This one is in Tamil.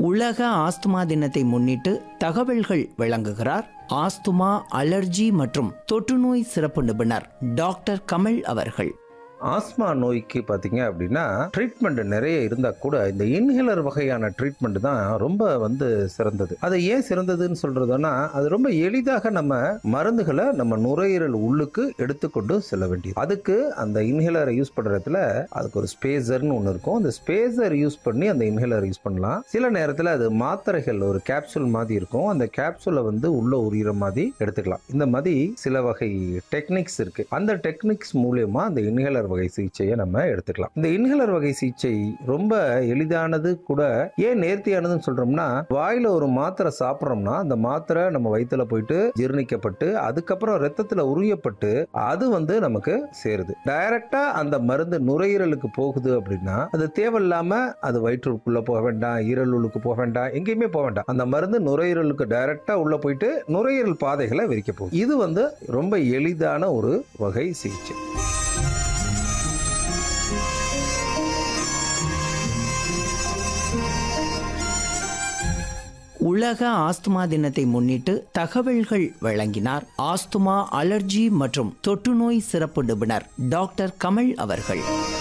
உலக ஆஸ்துமா தினத்தை முன்னிட்டு தகவல்கள் வழங்குகிறார் ஆஸ்துமா அலர்ஜி மற்றும் தொற்றுநோய் சிறப்பு நிபுணர் டாக்டர் கமல் அவர்கள் ஆஸ்மா நோய்க்கு பார்த்தீங்க அப்படின்னா ட்ரீட்மெண்ட் நிறைய இருந்தால் கூட இந்த இன்ஹேலர் வகையான ட்ரீட்மெண்ட் தான் ரொம்ப வந்து சிறந்தது அது ஏன் சிறந்ததுன்னு சொல்றதுன்னா அது ரொம்ப எளிதாக நம்ம மருந்துகளை நம்ம நுரையீரல் உள்ளுக்கு எடுத்துக்கொண்டு செல்ல வேண்டியது அதுக்கு அந்த இன்ஹேலரை யூஸ் பண்ணுறதுல அதுக்கு ஒரு ஸ்பேசர்னு ஒன்று இருக்கும் அந்த ஸ்பேசர் யூஸ் பண்ணி அந்த இன்ஹேலர் யூஸ் பண்ணலாம் சில நேரத்தில் அது மாத்திரைகள் ஒரு கேப்சூல் மாதிரி இருக்கும் அந்த கேப்சூலை வந்து உள்ள உரியிற மாதிரி எடுத்துக்கலாம் இந்த மாதிரி சில வகை டெக்னிக்ஸ் இருக்கு அந்த டெக்னிக்ஸ் மூலியமா அந்த இன்ஹேலர் வகை சிகிச்சையை நம்ம எடுத்துக்கலாம் இந்த இன்ஹேலர் வகை சிகிச்சை ரொம்ப எளிதானது கூட ஏன் நேர்த்தியானதுன்னு சொல்றோம்னா வாயில ஒரு மாத்திரை சாப்பிட்றோம்னா அந்த மாத்திரை நம்ம வயித்துல போயிட்டு ஜீரணிக்கப்பட்டு அதுக்கப்புறம் ரத்தத்துல உரியப்பட்டு அது வந்து நமக்கு சேருது டைரக்டா அந்த மருந்து நுரையீரலுக்கு போகுது அப்படின்னா அது தேவையில்லாம அது வயிற்றுக்குள்ள போக வேண்டாம் ஈரலுக்கு போக வேண்டாம் எங்கேயுமே போக வேண்டாம் அந்த மருந்து நுரையீரலுக்கு டைரக்டா உள்ள போயிட்டு நுரையீரல் பாதைகளை விரிக்க போகுது இது வந்து ரொம்ப எளிதான ஒரு வகை சிகிச்சை உலக ஆஸ்துமா தினத்தை முன்னிட்டு தகவல்கள் வழங்கினார் ஆஸ்துமா அலர்ஜி மற்றும் தொற்றுநோய் சிறப்பு நிபுணர் டாக்டர் கமல் அவர்கள்